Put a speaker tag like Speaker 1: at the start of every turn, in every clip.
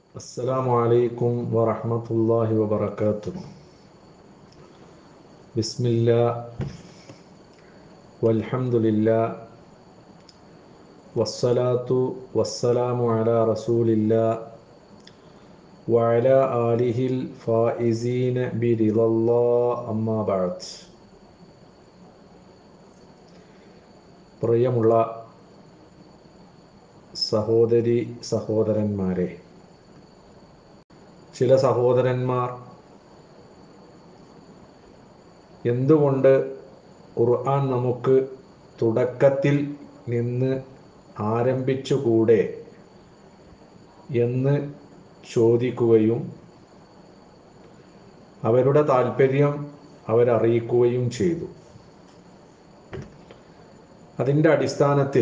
Speaker 1: السلام عليكم ورحمة الله وبركاته بسم الله والحمد لله والصلاة والسلام على رسول الله وعلى آله الفائزين برضا الله أما بعد പ്രിയമുള്ള സഹോദരി സഹോദരന്മാരെ ചില സഹോദരന്മാർ എന്തുകൊണ്ട് ഖുർആൻ നമുക്ക് തുടക്കത്തിൽ നിന്ന് ആരംഭിച്ചുകൂടെ എന്ന് ചോദിക്കുകയും അവരുടെ താല്പര്യം അവരറിയിക്കുകയും ചെയ്തു അതിൻ്റെ അടിസ്ഥാനത്തിൽ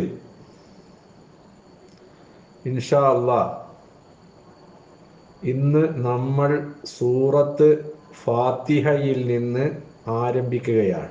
Speaker 1: ഇൻഷാ അള്ളാ ഇന്ന് നമ്മൾ സൂറത്ത് ഫാത്തിഹയിൽ നിന്ന് ആരംഭിക്കുകയാണ്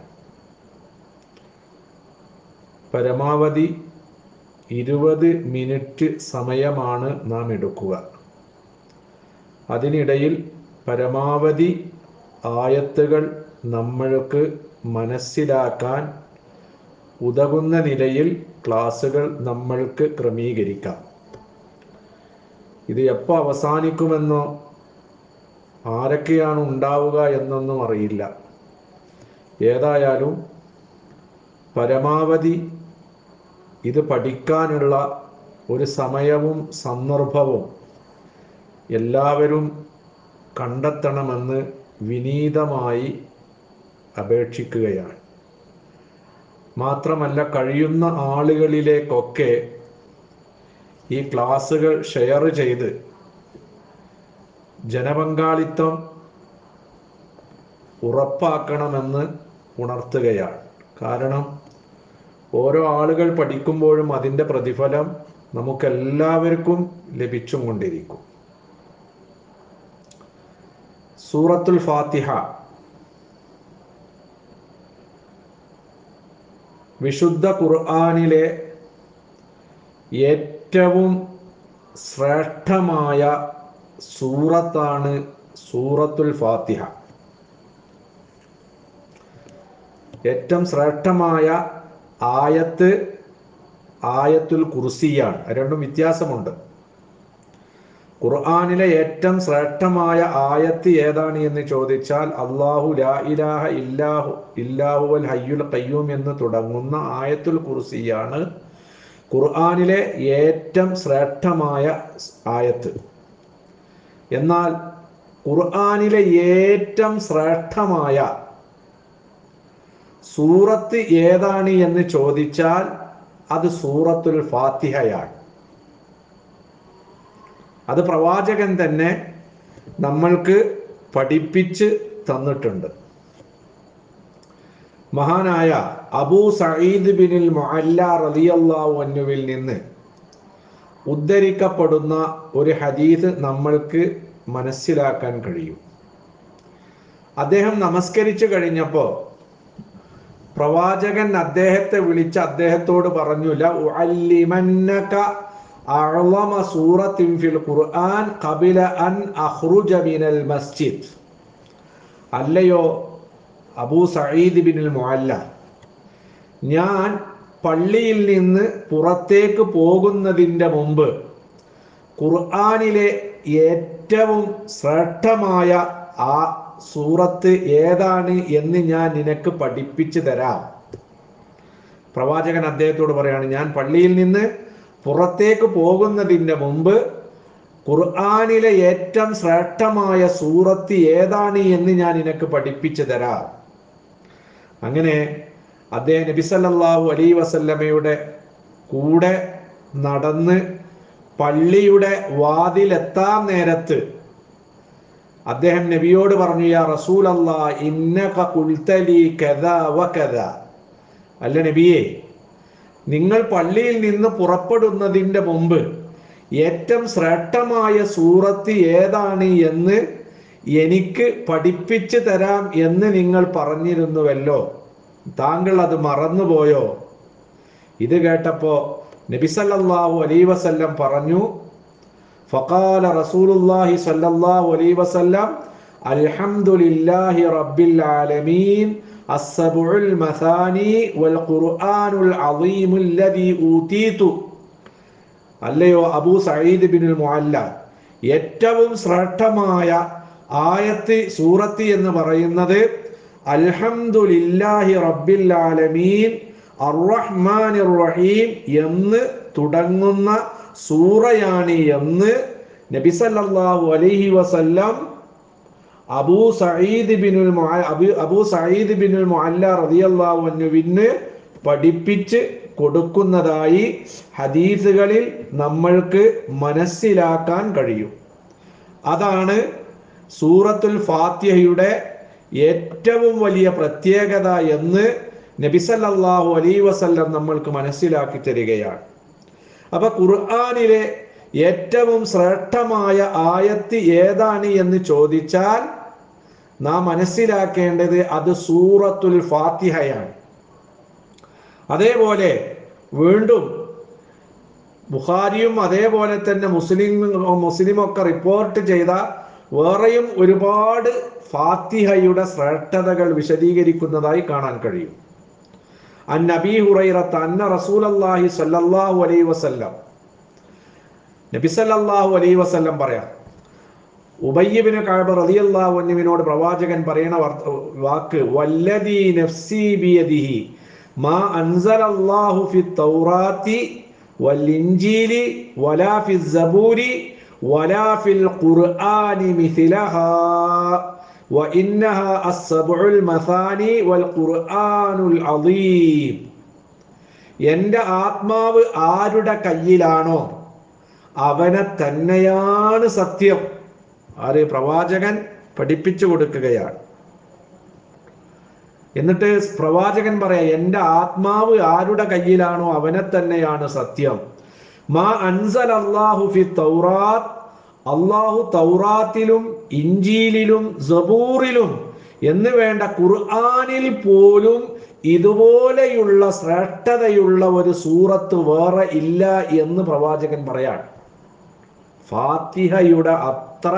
Speaker 1: പരമാവധി ഇരുപത് മിനിറ്റ് സമയമാണ് നാം എടുക്കുക അതിനിടയിൽ പരമാവധി ആയത്തുകൾ നമ്മൾക്ക് മനസ്സിലാക്കാൻ ഉതകുന്ന നിലയിൽ ക്ലാസ്സുകൾ നമ്മൾക്ക് ക്രമീകരിക്കാം ഇത് എപ്പോൾ അവസാനിക്കുമെന്നോ ആരൊക്കെയാണ് ഉണ്ടാവുക എന്നൊന്നും അറിയില്ല ഏതായാലും പരമാവധി ഇത് പഠിക്കാനുള്ള ഒരു സമയവും സന്ദർഭവും എല്ലാവരും കണ്ടെത്തണമെന്ന് വിനീതമായി അപേക്ഷിക്കുകയാണ് മാത്രമല്ല കഴിയുന്ന ആളുകളിലേക്കൊക്കെ ഈ ക്ലാസ്സുകൾ ഷെയർ ചെയ്ത് ജനപങ്കാളിത്തം ഉറപ്പാക്കണമെന്ന് ഉണർത്തുകയാണ് കാരണം ഓരോ ആളുകൾ പഠിക്കുമ്പോഴും അതിൻ്റെ പ്രതിഫലം നമുക്കെല്ലാവർക്കും ലഭിച്ചും കൊണ്ടിരിക്കും സൂറത്തുൽ ഫാത്തിഹ വിശുദ്ധ ഖുർആാനിലെ ഏറ്റവും ശ്രേഷ്ഠമായ സൂറത്താണ് സൂറത്തുൽ ഫാത്തിഹ ഏറ്റവും ശ്രേഷ്ഠമായ ആയത്ത് ആയത്തുൽ കുർസിയാണ് രണ്ടും വ്യത്യാസമുണ്ട് ഖുർആാനിലെ ഏറ്റവും ശ്രേഷ്ഠമായ ആയത്ത് ഏതാണ് എന്ന് ചോദിച്ചാൽ അള്ളാഹു ലാ ഇലാഹ ഇല്ലാഹു ഇല്ലാഹു അൽ ഹയ്യുൽ ഖയ്യൂം എന്ന് തുടങ്ങുന്ന ആയത്തുൽ കുർസിയാണ് ഖുർആാനിലെ ഏറ്റവും ശ്രേഷ്ഠമായ ആയത്ത് എന്നാൽ ഖുർആാനിലെ ഏറ്റവും ശ്രേഷ്ഠമായ സൂറത്ത് ഏതാണ് എന്ന് ചോദിച്ചാൽ അത് സൂറത്തുൽ ഫാത്തിഹയാണ് അത് പ്രവാചകൻ തന്നെ നമ്മൾക്ക് പഠിപ്പിച്ച് തന്നിട്ടുണ്ട് മഹാനായ അബൂ സഈദ് ബിനിൽ മൊഹല്ല റലിയല്ലാഹു അന്നുവിൽ നിന്ന് ഉദ്ധരിക്കപ്പെടുന്ന ഒരു ഹദീസ് നമ്മൾക്ക് മനസ്സിലാക്കാൻ കഴിയും അദ്ദേഹം നമസ്കരിച്ചു കഴിഞ്ഞപ്പോൾ പ്രവാചകൻ അദ്ദേഹത്തെ വിളിച്ച് അദ്ദേഹത്തോട് പറഞ്ഞു ലഉഅല്ലിമന്നക അഅളമ സൂറത്തിൻ ഫിൽ ഖുർആൻ ഖബില അൻ അഖ്റുജ മിനൽ മസ്ജിദ് അല്ലയോ അബൂ സഈദ് ബിനുൽ മുഅല്ല ഞാൻ പള്ളിയിൽ നിന്ന് പുറത്തേക്ക് പോകുന്നതിൻ്റെ മുമ്പ് ഖുർആനിലെ ഏറ്റവും ശ്രേഷ്ഠമായ ആ സൂറത്ത് ഏതാണ് എന്ന് ഞാൻ നിനക്ക് പഠിപ്പിച്ചു തരാം പ്രവാചകൻ അദ്ദേഹത്തോട് പറയാണ് ഞാൻ പള്ളിയിൽ നിന്ന് പുറത്തേക്ക് പോകുന്നതിൻ്റെ മുമ്പ് ഖുർആാനിലെ ഏറ്റവും ശ്രേഷ്ഠമായ സൂറത്ത് ഏതാണ് എന്ന് ഞാൻ നിനക്ക് പഠിപ്പിച്ചു തരാം അങ്ങനെ അദ്ദേഹം നബിസല്ലാഹു അലൈ വസല്ലമയുടെ കൂടെ നടന്ന് പള്ളിയുടെ വാതിലെത്താൻ നേരത്ത് അദ്ദേഹം നബിയോട് പറഞ്ഞു യാ റസൂൽ അല്ലാ ഇന്നക കുൽത്തലി കഥ വ കഥ അല്ല നബിയെ നിങ്ങൾ പള്ളിയിൽ നിന്ന് പുറപ്പെടുന്നതിൻ്റെ മുമ്പ് ഏറ്റവും ശ്രേഷ്ഠമായ സൂറത്ത് ഏതാണ് എന്ന് എനിക്ക് പഠിപ്പിച്ചു തരാം എന്ന് നിങ്ങൾ പറഞ്ഞിരുന്നുവല്ലോ താങ്കൾ അത് മറന്നുപോയോ ഇത് കേട്ടപ്പോ നബിസല്ലാഹു അലൈ വസല്ലം പറഞ്ഞു فقال رسول الله صلى الله عليه وسلم الحمد لله رب العالمين السبع المثاني والقرآن العظيم الذي أوتيت അല്ലയോ അബൂ സയ്യിദ് ബിൻ മുഅല്ല ഏറ്റവും ശ്രേഷ്ഠമായ ആയത്ത് സൂറത്ത് എന്ന് പറയുന്നത് അൽഹംദുലില്ലാഹി റബ്ബിൽ ആലമീൻ അർറഹ്മാനിർ റഹീം എന്ന് തുടങ്ങുന്ന സൂറയാണ് എന്ന് നബി സല്ലല്ലാഹു അലൈഹി വസല്ലം അബൂ സഈദ് ബിനുൽ മുഅ- അബു- അബൂ സഈദ് ബിനുൽ മുഅല്ല റളിയല്ലാഹു അൻഹുവിന് പഠിപ്പിച്ച് കൊടുക്കുന്നതായി ഹദീസുകളിൽ നമ്മൾക്ക് മനസ്സിലാക്കാൻ കഴിയും അതാണ് സൂറത്തുൽ ഫാത്തിഹയുടെ ഏറ്റവും വലിയ പ്രത്യേകത എന്ന് നബിസല്ലാഹു അലൈ വസല്ലം നമ്മൾക്ക് മനസ്സിലാക്കി തരികയാണ് അപ്പൊ ഖുർആനിലെ ഏറ്റവും ശ്രേഷ്ഠമായ ആയത്ത് ഏതാണ് എന്ന് ചോദിച്ചാൽ നാം മനസ്സിലാക്കേണ്ടത് അത് സൂറത്തുൽ ഫാത്തിഹയാണ് അതേപോലെ വീണ്ടും ബുഖാരിയും അതേപോലെ തന്നെ മുസ്ലിം മുസ്ലിമൊക്കെ റിപ്പോർട്ട് ചെയ്ത വേറെയും ഒരുപാട് ഫാത്തിഹയുടെ ശ്രേഷ്ഠതകൾ വിശദീകരിക്കുന്നതായി കാണാൻ കഴിയും അൻ നബി ഹുറൈറത്ത് അന്ന റസൂലല്ലാഹി സല്ലല്ലാഹു അലൈഹി വസല്ലം നബി സല്ലല്ലാഹു അലൈഹി വസല്ലം പറയാം ഉബയ്യബിന് കഅബ റളിയല്ലാഹു അൻഹുവിനോട് പ്രവാചകൻ പറയുന്ന വർത്ത- വാക്ക് വല്ലദീ നഫ്സി ബിയദിഹി മാ അൻസലല്ലാഹു ഫി തൗറാത്തി വൽഇൻജീലി വലാ ഫി സബൂരി വലാ ഫിൽ ഖുർആനി മിഥിലഹാ وإنها السبع المثاني والقرآن العظيم എൻ്റെ ആത്മാവ് ആരുടെ കയ്യിലാണോ അവനെ തന്നെയാണ് സത്യം ആര് പ്രവാചകൻ പഠിപ്പിച്ചു കൊടുക്കുകയാണ് എന്നിട്ട് പ്രവാചകൻ പറയാ എൻ്റെ ആത്മാവ് ആരുടെ കയ്യിലാണോ അവനെ തന്നെയാണ് സത്യം മാ അൻസൽ അള്ളാഹു ഫി തൗറാത്ത് അള്ളാഹു തൗറാത്തിലും ഇഞ്ചീലിലും സബൂറിലും എന്ന് വേണ്ട ഖുർആനിൽ പോലും ഇതുപോലെയുള്ള ശ്രേഷ്ഠതയുള്ള ഒരു സൂറത്ത് വേറെ ഇല്ല എന്ന് പ്രവാചകൻ പറയാണ് ഫാത്തിഹയുടെ അത്ര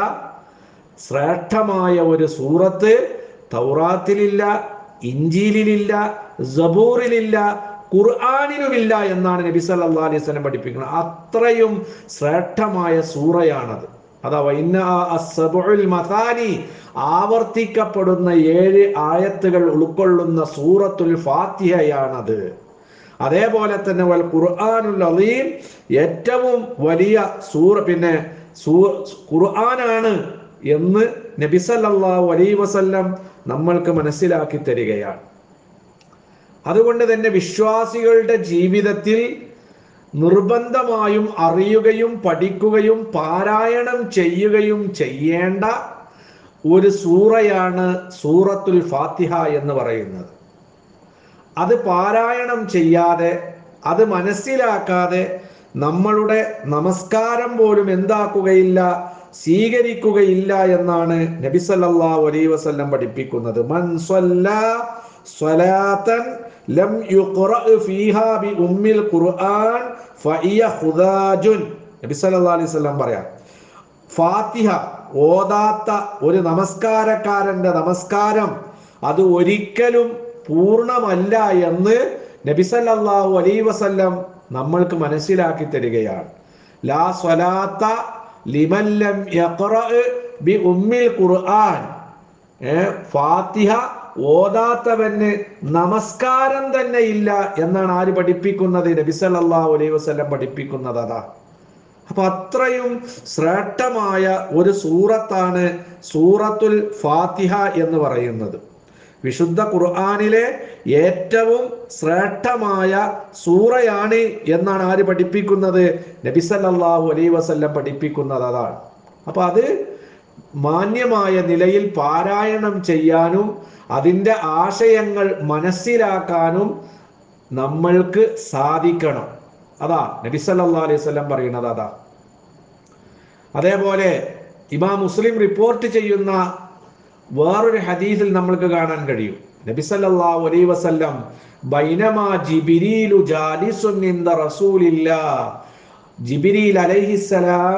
Speaker 1: ശ്രേഷ്ഠമായ ഒരു സൂറത്ത് തൗറാത്തിലില്ല ഇഞ്ചീലിലില്ല സബൂറിലില്ല ഖുർആാനിലുമില്ല എന്നാണ് നബി സല്ലല്ലാഹു അലൈഹി വസല്ലം പഠിപ്പിക്കുന്നത് അത്രയും ശ്രേഷ്ഠമായ സൂറയാണത് അതാ വൈന്ന അസ്സബുൽ മസാനി ആവർത്തിക്കപ്പെടുന്ന ഏഴ് ആയത്തുകൾ ഉൾക്കൊള്ളുന്ന സൂറത്തുൽ ഫാത്തിഹയാണത് അതേപോലെ തന്നെ വൽ ഖുർആനുൽ അലീം ഏറ്റവും വലിയ സൂറ പിന്നെ സൂ ഖുർആനാണ് എന്ന് നബി സല്ലല്ലാഹു അലൈഹി വസല്ലം നമ്മൾക്ക് മനസ്സിലാക്കി തരികയാണ് അതുകൊണ്ട് തന്നെ വിശ്വാസികളുടെ ജീവിതത്തിൽ നിർബന്ധമായും അറിയുകയും പഠിക്കുകയും പാരായണം ചെയ്യുകയും ചെയ്യേണ്ട ഒരു സൂറയാണ് സൂറത്തുൽ ഫാത്തിഹ എന്ന് പറയുന്നത് അത് പാരായണം ചെയ്യാതെ അത് മനസ്സിലാക്കാതെ നമ്മളുടെ നമസ്കാരം പോലും എന്താക്കുകയില്ല സ്വീകരിക്കുകയില്ല എന്നാണ് നബി സല്ലല്ലാഹു അലൈഹി വസല്ലം പഠിപ്പിക്കുന്നത് മൻ സ്വല്ലാ സ്വലാത്തൻ ലം യുഖ്റഅ ഫീഹാ ബി ഉമ്മിൽ ഖുർആൻ ഫഇയ ഖുദാജുൻ നബി സല്ലല്ലാഹു അലൈഹി വസല്ലം പറയാം ഫാത്തിഹ ഓതാത്ത ഒരു നമസ്കാരക്കാരന്റെ നമസ്കാരം അത് ഒരിക്കലും പൂർണ്ണമല്ല എന്ന് നബി സല്ലല്ലാഹു അലൈഹി വസല്ലം നമ്മൾക്ക് മനസ്സിലാക്കി തരികയാണ് ലാ സ്വലാത്ത ലിമൻ ലം യഖ്റഅ ബി ഉമ്മിൽ ഖുർആൻ ഏ, ഫാത്തിഹ ഓതാത്തവന് നമസ്കാരം തന്നെ ഇല്ല എന്നാണ് ആര് പഠിപ്പിക്കുന്നത് നബി സല്ലല്ലാഹു അലൈഹി വസല്ലം പഠിപ്പിക്കുന്നത് അതാ അപ്പൊ അത്രയും ശ്രേഷ്ഠമായ ഒരു സൂറത്താണ് സൂറത്തുൽ ഫാത്തിഹ എന്ന് പറയുന്നത് വിശുദ്ധ ഖുർആനിലെ ഏറ്റവും ശ്രേഷ്ഠമായ സൂറയാണ് എന്നാണ് ആര് പഠിപ്പിക്കുന്നത് നബി സല്ലല്ലാഹു അലൈഹി വസല്ലം പഠിപ്പിക്കുന്നത് അതാണ് അപ്പൊ അത് മാന്യമായ നിലയിൽ പാരായണം ചെയ്യാനും അതിൻ്റെ ആശയങ്ങൾ മനസ്സിലാക്കാനും നമ്മൾക്ക് സാധിക്കണം അതാ നബി സല്ലല്ലാഹു അലൈഹി വസല്ലം പറയുന്നത് അതാ അതേപോലെ ഇമാം മുസ്ലിം റിപ്പോർട്ട് ചെയ്യുന്ന വേറൊരു ഹദീസിൽ നമ്മൾക്ക് കാണാൻ കഴിയും നബി സല്ലല്ലാഹു അലൈഹി വസല്ലം ബൈനമാ ജിബിരീലു ജാലിസുൻ ഇൻദ റസൂലില്ലാ ജിബിരീൽ അലൈഹിസ്സലാം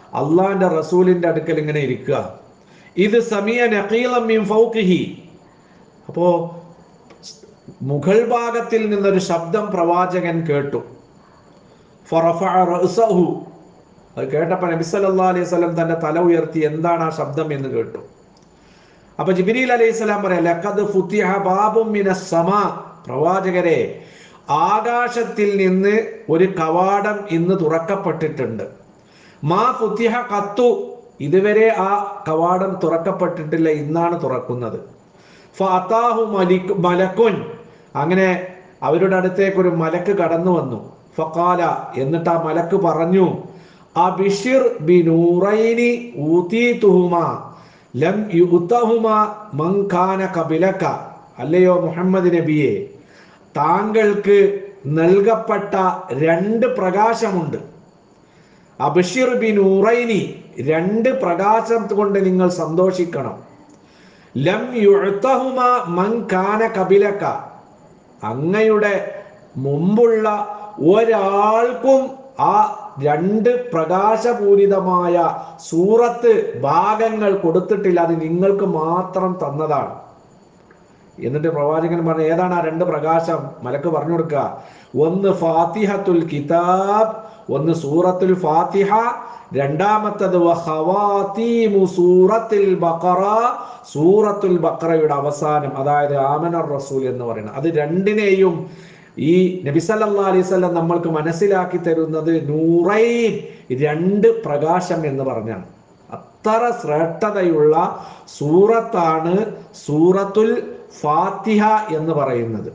Speaker 1: അള്ളാന്റെ റസൂലിന്റെ അടുക്കൽ ഇങ്ങനെ ഇരിക്കുക ഇത് സമിയ നഖീലം മിൻ ഫൗഖിഹി അപ്പോ മുകൾ ഭാഗത്തിൽ നിന്നൊരു ശബ്ദം പ്രവാചകൻ കേട്ടു ഫറഫഅ റഅസഹു അത് കേട്ടപ്പോൾ നബി സല്ലല്ലാഹു അലൈഹി വസല്ലം തന്റെ തല ഉയർത്തി എന്താണ് ആ ശബ്ദം എന്ന് കേട്ടു അപ്പൊ ജിബ്രീൽ അലൈഹി സ്വലാം പറയാം ലഖദ് ഫുത്തിഹ ബാബും മിനസ് സമാ പ്രവാചകരെ ആകാശത്തിൽ നിന്ന് ഒരു കവാടം ഇന്ന് തുറക്കപ്പെട്ടിട്ടുണ്ട് മാ ഫുത്തിഹ കത്തു ഇതുവരെ ആ കവാടം തുറക്കപ്പെട്ടിട്ടില്ല ഇന്നാണ് തുറക്കുന്നത് ഫഅതാഹു മലിക് മലക്കുൻ അങ്ങനെ അവരുടെ അടുത്തേക്ക് ഒരു മലക്ക് കടന്നു വന്നു ഫഖാല എന്നിട്ട് ആ മലക്ക് പറഞ്ഞു അബിഷിർ ബിനൂറൈനി ഊതീതുഹുമാ ലം യുതഹുമാ മൻ കാന കബിലക അല്ലയോ മുഹമ്മദ് നബിയെ താങ്കൾക്ക് നൽകപ്പെട്ട രണ്ട് പ്രകാശമുണ്ട് അബിഷിർ ബിനൂറൈനി രണ്ട് പ്രകാശം കൊണ്ട് നിങ്ങൾ സന്തോഷിക്കണം ലം യുഅ്തഹുമ മൻ കാന കബിലക അങ്ങയുടെ മുമ്പുള്ള ഒരാൾക്കും ആ രണ്ട് പ്രകാശപൂരിതമായ സൂറത്ത് ഭാഗങ്ങൾ കൊടുത്തിട്ടില്ല അത് നിങ്ങൾക്ക് മാത്രം തന്നതാണ് എന്നിട്ട് പ്രവാചകൻ പറഞ്ഞു ഏതാണ് ആ രണ്ട് പ്രകാശം മലക്ക് പറഞ്ഞു കൊടുക്കുക ഒന്ന് ഫാത്തിഹത്തുൽ കിതാബ് ഒന്ന് സൂറത്തുൽ ഫാത്തിഹ രണ്ടാമത്തത് വഖവാതീമു സൂറത്തുൽ ബഖറ സൂറത്തുൽ ബഖറയുടെ അവസാനം അതായത് ആമനർ റസൂൽ എന്ന് പറയുന്നത് അത് രണ്ടിനെയും ഈ നബി സല്ലല്ലാഹു അലൈഹി വസല്ലം നമ്മൾക്ക് മനസ്സിലാക്കി തരുന്നത് നൂറൈൻ രണ്ട് പ്രകാശം എന്ന് പറഞ്ഞാണ് അത്ര ശ്രേഷ്ഠതയുള്ള സൂറത്താണ് സൂറത്തുൽ ഫാത്തിഹ എന്ന് പറയുന്നത്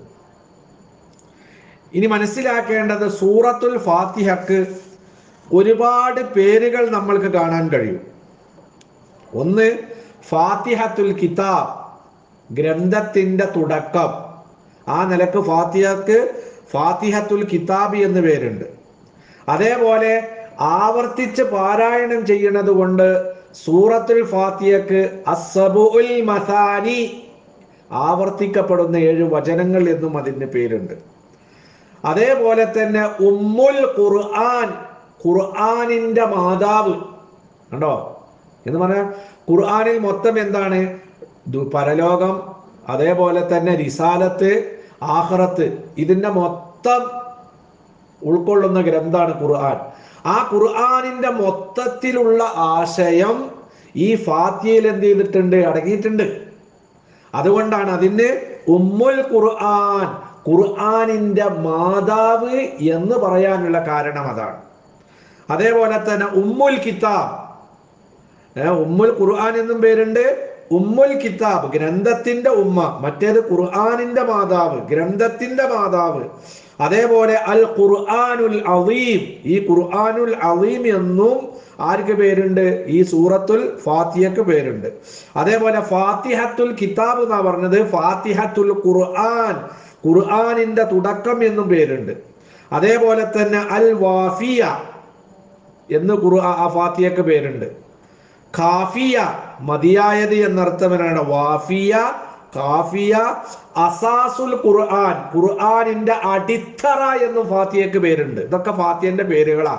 Speaker 1: ഇനി മനസ്സിലാക്കേണ്ടത് സൂറത്തുൽ ഫാത്തിഹക്ക് ഒരുപാട് പേരുകൾ നമ്മൾക്ക് കാണാൻ കഴിയും ഒന്ന് ഫാത്തിഹത്തുൽ കിതാബ് ഗ്രന്ഥത്തിന്റെ തുടക്കം ആ നിലക്ക് ഫാത്തിഹക്ക് ഫാത്തിഹത്തുൽ കിതാബ് എന്ന് പേരുണ്ട് അതേപോലെ ആവർത്തിച്ച് പാരായണം ചെയ്യുന്നത് കൊണ്ട് സൂറത്തുൽ ഫാത്തിഹക്ക് അസബുൽ മസാനി ആവർത്തിക്കപ്പെടുന്ന ഏഴ് വചനങ്ങൾ എന്നും അതിന് പേരുണ്ട് അതേപോലെ തന്നെ ഉമ്മുൽ ഖുർആൻ ഖുർആനിന്റെ മാതാവ് കണ്ടോ എന്ന് പറഞ്ഞാൽ ഖുർആനിൽ മൊത്തം എന്താണ് ദു- പരലോകം അതേപോലെ തന്നെ റിസാലത്ത് ആഹ്റത്ത് ഇതിന്റെ മൊത്തം ഉൾക്കൊള്ളുന്ന ഗ്രന്ഥാണ് ഖുർആൻ ആ ഖുർആനിന്റെ മൊത്തത്തിലുള്ള ആശയം ഈ ഫാത്തിയയിൽ എന്ത് ചെയ്തിട്ടുണ്ട് അടങ്ങിയിട്ടുണ്ട് അതുകൊണ്ടാണ് അതിന് ഉമ്മുൽ ഖുർആൻ ഖുർആനിന്റെ മാതാവ് എന്ന് പറയാനുള്ള കാരണം അതാണ് അതേപോലെ തന്നെ ഉമ്മുൽ കിതാബ് ഏ, ഉമ്മുൽ ഖുർആൻ എന്നും പേരുണ്ട് ഉമ്മുൽ കിതാബ് ഗ്രന്ഥത്തിന്റെ ഉമ്മ മറ്റേത് ഖുർആനിന്റെ മാതാവ് ഗ്രന്ഥത്തിന്റെ മാതാവ് അതേപോലെ അൽ ഖുർആനുൽ അലീം ഈ ഖുർആനുൽ അലീം എന്നും ആർക്ക് പേരുണ്ട് ഈ സൂറത്തുൽ ഫാത്തിഹക്ക് പേരുണ്ട് അതേപോലെ ഫാത്തിഹത്തുൽ കിതാബ് എന്നാ പറഞ്ഞത് ഫാത്തിഹത്തുൽ ഖുർആൻ ഖുർആനിന്റെ തുടക്കം എന്നും പേരുണ്ട് അതേപോലെ തന്നെ അൽ വാഫിയ എന്ന് ഖുർആ ആ ഫാത്തിഹക്ക് പേരുണ്ട് ഖാഫിയ മതിയായത് എന്നർത്ഥവനാണ് വാഫിയ കാഫിയ അസാസുൽ ഖുർആൻ ഖുർആനിന്റെ അടിത്തറ എന്നും ഫാത്തിയക്ക് പേരുണ്ട് ഇതൊക്കെ ഫാത്തിയന്റെ പേരുകളാ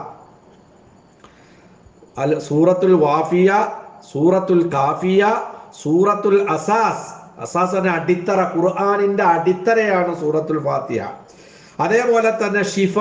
Speaker 1: അൽ സൂറത്തുൽ വാഫിയ സൂറത്തുൽ കാഫിയ സൂറത്തുൽ അസാസ് അസാസ് എന്ന അടിത്തറ ഖുർആനിന്റെ അടിത്തറയാണ് സൂറത്തുൽ ഫാത്തിഹ അതേപോലെ തന്നെ ഷിഫ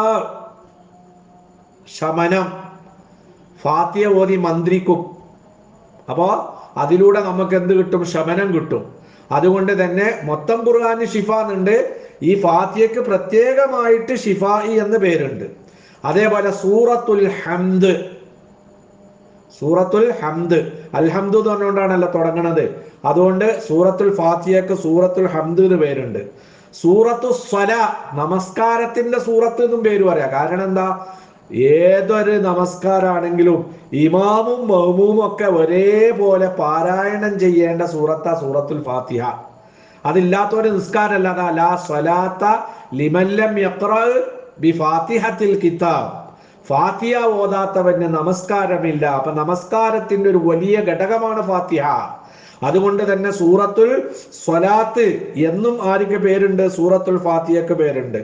Speaker 1: ശമനം ഫാത്തിയ ഓതി മന്ത്രിക്കും അപ്പോ അതിലൂടെ നമുക്ക് എന്ത് കിട്ടും ശമനം കിട്ടും അതുകൊണ്ട് തന്നെ മൊത്തം ഖുർആാന് ഷിഫ എന്നുണ്ട് ഈ ഫാത്തിയക്ക് പ്രത്യേകമായിട്ട് ഷിഫായി എന്ന് പേരുണ്ട് അതേപോലെ സൂറത്തുൽ ഹംദ് സൂറത്തുൽ ഹംദ് അൽഹംദ് എന്ന് പറഞ്ഞുകൊണ്ടാണല്ലോ തുടങ്ങണത് അതുകൊണ്ട് സൂറത്തുൽ ഫാത്തിയക്ക് സൂറത്തുൽ ഹംദ് എന്ന് പേരുണ്ട് സൂറത്തു സ്വല നമസ്കാരത്തിന്റെ സൂറത്ത് എന്നും പേര് പറയാം കാരണം എന്താ ഏതൊരു നമസ്കാരാണെങ്കിലും ഇമാമും മഹ്മൂമും ഒക്കെ ഒരേപോലെ പാരായണം ചെയ്യേണ്ട സൂറത്ത സൂറത്തുൽ ഫാത്തിഹ അതില്ലാത്തൊരു നിസ്കാരമല്ല ലാ സ്വലാത്ത ലിമല്ലം യഖ്റ ബി ഫാത്തിഹത്തിൽ കിതാബ് ഫാത്തിഹ ഓതാത്തവന് നമസ്കാരമില്ല അപ്പൊ നമസ്കാരത്തിന്റെ ഒരു വലിയ ഘടകമാണ് ഫാത്തിഹ അതുകൊണ്ട് തന്നെ സൂറത്തുൽ സ്വലാത്ത് എന്നും ആർക്ക് പേരുണ്ട് സൂറത്തുൽ ഫാത്തിഹക്ക് പേരുണ്ട്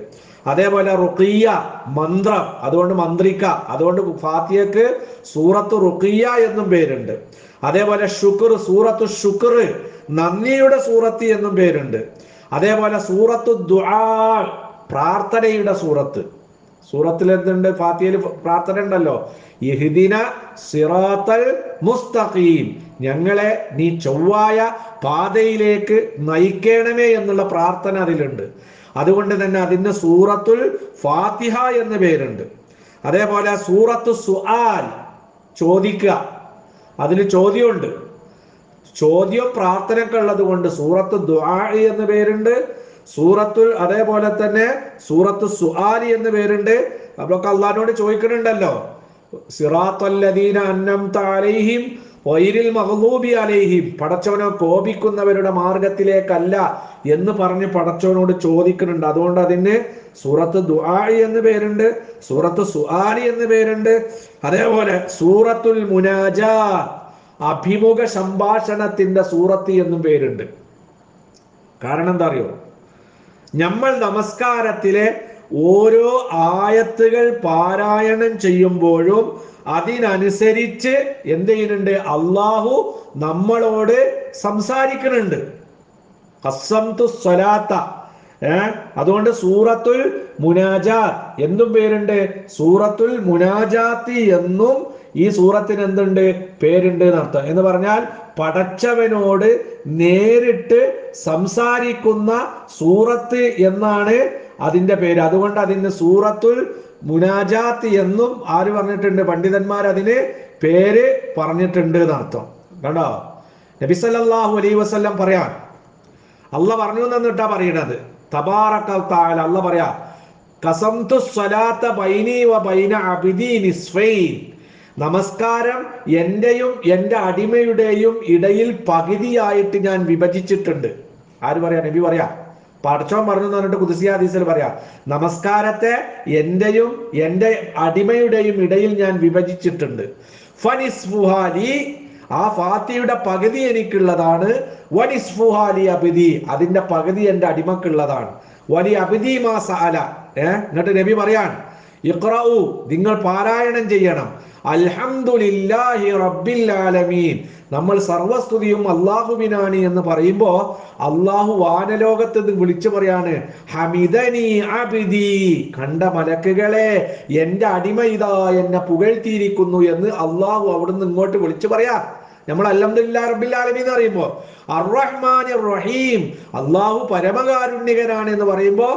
Speaker 1: അതേപോലെ റുഖിയ മന്ത്രം അതുകൊണ്ട് മന്ത്രിക്ക അതുകൊണ്ട് ഫാത്തിയക്ക് സൂറത്ത് റുഖിയ എന്നും പേരുണ്ട് അതേപോലെ ഷുക്ർ സൂറത്ത് ഷുക്ർ നന്ദിയുടെ സൂറത്ത് എന്നും പേരുണ്ട് അതേപോലെ സൂറത്ത് ദുആ പ്രാർത്ഥനയുടെ സൂറത്ത് സൂറത്തിൽ എന്തുണ്ട് ഫാത്തിയയിൽ പ്രാർത്ഥന ഉണ്ടല്ലോ ഇഹ്ദിന സിറാത്തൽ മുസ്തഖീം ഞങ്ങളെ നീ ചൊവ്വായ പാതയിലേക്ക് നയിക്കണമേ എന്നുള്ള പ്രാർത്ഥന അതിലുണ്ട് അതുകൊണ്ട് തന്നെ അതിന് സൂറത്തുൽ ഫാത്തിഹ എന്ന് പേരുണ്ട് അതേപോലെ സൂറത്ത് സുആൽ ചോദിക്കുക അതിൽ ചോദ്യമുണ്ട് ചോദ്യം പ്രാർത്ഥനയൊക്കെ ഉള്ളത് കൊണ്ട് സൂറത്ത് ദുആ എന്ന് പേരുണ്ട് സൂറത്തുൽ അതേപോലെ തന്നെ സൂറത്ത് സുആലി എന്ന് പേരുണ്ട് നമ്മളൊക്കെ അള്ളഹാനോട് ചോദിക്കുന്നുണ്ടല്ലോ സിറാത്തല്ലദീന അന്നംത അലൈഹിം വൈരിൽ മഹ്ലൂബി അലൈഹിം പടച്ചവനോ കോപിക്കുന്നവരുടെ മാർഗത്തിലേക്കല്ല എന്ന് പറഞ്ഞ് പടച്ചവനോട് ചോദിക്കുന്നുണ്ട് അതുകൊണ്ട് അതിന് സൂറത്ത് ദുആഇ എന്ന് പേരുണ്ട് സൂറത്ത് സുആലി എന്ന് പേരുണ്ട് അതേപോലെ സൂറത്തുൽ മുനാജാ അഭിമുഖ സംഭാഷണത്തിന്റെ സൂറത്ത് എന്നും പേരുണ്ട് കാരണം എന്താ അറിയോ നമ്മൾ നമസ്കാരത്തിലെ ഓരോ ആയത്തുകൾ പാരായണം ചെയ്യുമ്പോഴും അതിനനുസരിച്ച് എന്ത് ചെയ്യുന്നുണ്ട് അള്ളാഹു നമ്മളോട് സംസാരിക്കുന്നുണ്ട് ഹസ്സംതു സ്വലാത്ത ഏ അതുകൊണ്ട് സൂറത്തുൽ മുനാജാത്ത് എന്നും പേരുണ്ട് സൂറത്തുൽ മുനാജാത്തി എന്നും ഈ സൂറത്തിന് എന്തുണ്ട് പേരുണ്ട് എന്നർത്ഥം എന്ന് പറഞ്ഞാൽ പടച്ചവനോട് നേരിട്ട് സംസാരിക്കുന്ന സൂറത്ത് എന്നാണ് അതിന്റെ പേര് അതുകൊണ്ട് അതിന് സൂറത്തുൽ മുനാജാത്ത് എന്നും ആര് പറഞ്ഞിട്ടുണ്ട് പണ്ഡിതന്മാർ അതിന് പേര് പറഞ്ഞിട്ടുണ്ട് എന്നർത്ഥം കണ്ടോ നബിസല്ലാഹു അലൈ വസ്ല്ലം പറയാൻ അല്ല പറഞ്ഞു എന്നിട്ടാ പറയണത് തബാറക്കൽ താല അല്ല പറയാ കസംതു സ്വലാത്ത ബൈനി വ ബൈന അബിദി നിസ്ഫൈൻ നമസ്കാരം എന്റെയും എൻ്റെ അടിമയുടെയും ഇടയിൽ പകുതിയായിട്ട് ഞാൻ വിഭജിച്ചിട്ടുണ്ട് ആര് പറയാ നബി പറയാ പടച്ചോൻ പറഞ്ഞു എന്ന് പറഞ്ഞിട്ട് കുതിസിയ ഹദീസിൽ പറയാ നമസ്കാരത്തെ എന്റെയും എൻ്റെ അടിമയുടെയും ഇടയിൽ ഞാൻ വിഭജിച്ചിട്ടുണ്ട് ഫനിസ്ഫുഹാലി ആ ഫാത്തിയുടെ പകുതി എനിക്കുള്ളതാണ് വനിസ്ഫുഹാലി അബിദി അതിന്റെ പകുതി എൻ്റെ അടിമക്കുള്ളതാണ് വലി അബിദി മാസ അല ഏ എന്നിട്ട് നബി പറയാൻ ഇഖ്റഉ നിങ്ങൾ പാരായണം ചെയ്യണം അൽഹംദുലില്ലാഹി റബ്ബിൽ ആലമീൻ നമ്മൾ സർവസ്തുതിയും അള്ളാഹുവിനാണ് എന്ന് പറയുമ്പോ അള്ളാഹു വാനലോകത്ത് നിന്ന് വിളിച്ചു പറയാണ് ഹമിദനി അബിദി കണ്ട മലക്കുകളെ എന്റെ അടിമ ഇതാ എന്നെ പുകഴ്ത്തിയിരിക്കുന്നു എന്ന് അള്ളാഹു അവിടുന്ന് ഇങ്ങോട്ട് വിളിച്ചു പറയാ നമ്മൾ അല്ലംദില്ലാ റബ്ബിൽ ആലമീൻ എന്ന് പറയുമ്പോ അർറഹ്മാൻ റഹീം അള്ളാഹു പരമകാരുണ്യകനാണ് എന്ന് പറയുമ്പോ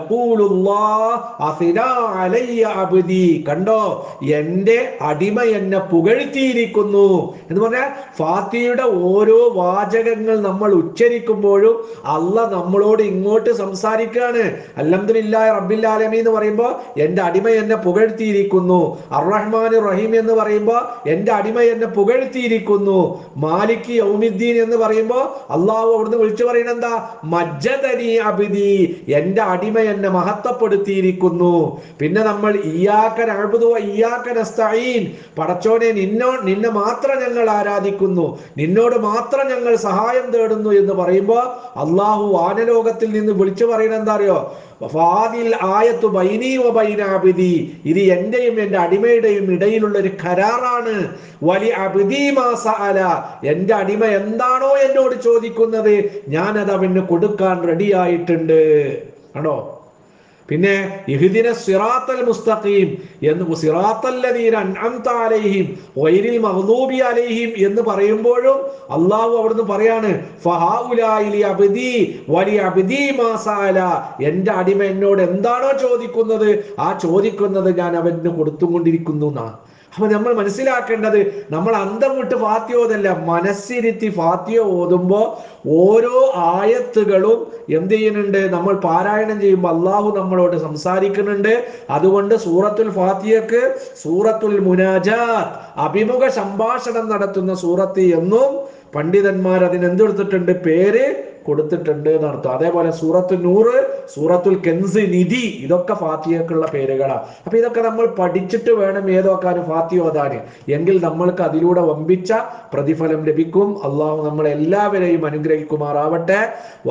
Speaker 1: അബ്ദി കണ്ടോ എന്റെ അടിമ എന്നെ പുകഴ്ത്തിയിരിക്കുന്നു എന്ന് പറഞ്ഞാൽ ഫാത്തിയുടെ ഓരോ വാചകങ്ങൾ നമ്മൾ ഉച്ചരിക്കുമ്പോഴും അല്ല നമ്മളോട് ഇങ്ങോട്ട് സംസാരിക്കുകയാണ് അല്ലംദില്ലാ റബ്ബിൽ ആലമീൻ എന്ന് പറയുമ്പോ എന്റെ അടിമ എന്നെ പുകഴ്ത്തിയിരിക്കുന്നു അർറഹ്മാൻ റഹീം എന്ന് പറയുമ്പോ എന്റെ അടിമ എന്നെ പുകഴ്ത്തിയിരിക്കുന്നു മാലിക് യൗമിദ്ദീൻ എന്ന് പറയുമ്പോ അള്ളാഹു അവിടുന്ന് വിളിച്ചു പറയുന്നത് എന്താ മജ്ജദനി അബിദി എന്റെ അടിമ എന്നെ മഹത്വപ്പെടുത്തിയിരിക്കുന്നു പിന്നെ നമ്മൾ ഇയാക്കൻ അഴുതുവ ഇയാക്കൻ അസ്തഈൻ പടച്ചോനെ നിന്നോ നിന്നെ മാത്രം ഞങ്ങൾ ആരാധിക്കുന്നു നിന്നോട് മാത്രം ഞങ്ങൾ സഹായം തേടുന്നു എന്ന് പറയുമ്പോൾ അള്ളാഹു വാനലോകത്തിൽ നിന്ന് വിളിച്ചു പറയുന്നത് എന്താ അറിയോ ഫാദിൽ ആയത്തു ബൈനി വ ബൈന അബിദി ഇത് എന്റെയും എന്റെ അടിമയുടെയും ഇടയിലുള്ള ഒരു കരാറാണ് വലി അബിദി മാസ അല എന്റെ അടിമ എന്താണോ എന്നോട് ചോദിക്കുന്നത് ഞാനത് അവന് കൊടുക്കാൻ റെഡി ആയിട്ടുണ്ട് ആണോ പിന്നെ ഇഹ്ദിന സിറാത്തൽ മുസ്തഖീം എന്ന് സിറാത്തല്ലദീന അൻഅംത അലൈഹിം വൈരിൽ മഗ്ദൂബി അലൈഹിം എന്ന് പറയുമ്പോഴും അള്ളാഹു അവിടുന്ന് പറയാണ് ഫഹാഉലായിലി അബ്ദി വലി അബ്ദി മാസാല എൻ്റെ അടിമ എന്നോട് എന്താണോ ചോദിക്കുന്നത് ആ ചോദിക്കുന്നത് ഞാൻ അവന് കൊടുത്തുകൊണ്ടിരിക്കുന്നു എന്നാ അപ്പൊ നമ്മൾ മനസ്സിലാക്കേണ്ടത് നമ്മൾ അന്തം വിട്ട് ഫാത്തിയ ഓതല്ല മനസ്സിരുത്തി ഫാത്തിയ ഓതുമ്പോ ഓരോ ആയത്തുകളും എന്ത് ചെയ്യുന്നുണ്ട് നമ്മൾ പാരായണം ചെയ്യുമ്പോൾ അള്ളാഹു നമ്മളോട് സംസാരിക്കുന്നുണ്ട് അതുകൊണ്ട് സൂറത്തുൽ ഫാത്തിയക്ക് സൂറത്തുൽ മുനാജാത്ത് അഭിമുഖ സംഭാഷണം നടത്തുന്ന സൂറത്ത് എന്നും പണ്ഡിതന്മാർ അതിനെന്തെടുത്തിട്ടുണ്ട് പേര് കൊടുത്തിട്ടുണ്ട് എന്നർത്ഥം അതേപോലെ സൂറത്തു നൂറ് സൂറത്തുൽ കെൻസ് നിധി ഇതൊക്കെ ഫാത്തിയക്കുള്ള പേരുകളാണ് അപ്പൊ ഇതൊക്കെ നമ്മൾ പഠിച്ചിട്ട് വേണം ഏതോക്കാനും ഫാത്തിയ ഓതാന് എങ്കിൽ നമ്മൾക്ക് അതിലൂടെ വമ്പിച്ച പ്രതിഫലം ലഭിക്കും അള്ളാഹു നമ്മളെ എല്ലാവരെയും അനുഗ്രഹിക്കുമാറാവട്ടെ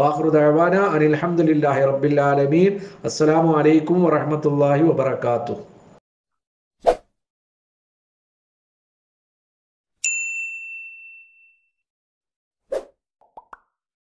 Speaker 1: വാഹൃദാന അനിൽഹമുല്ലാഹി റബ്ബിൽ ആലമീൻ അസ്സലാമു അലൈക്കും വറഹ്മത്തുള്ളാഹി വബറകാതുഹു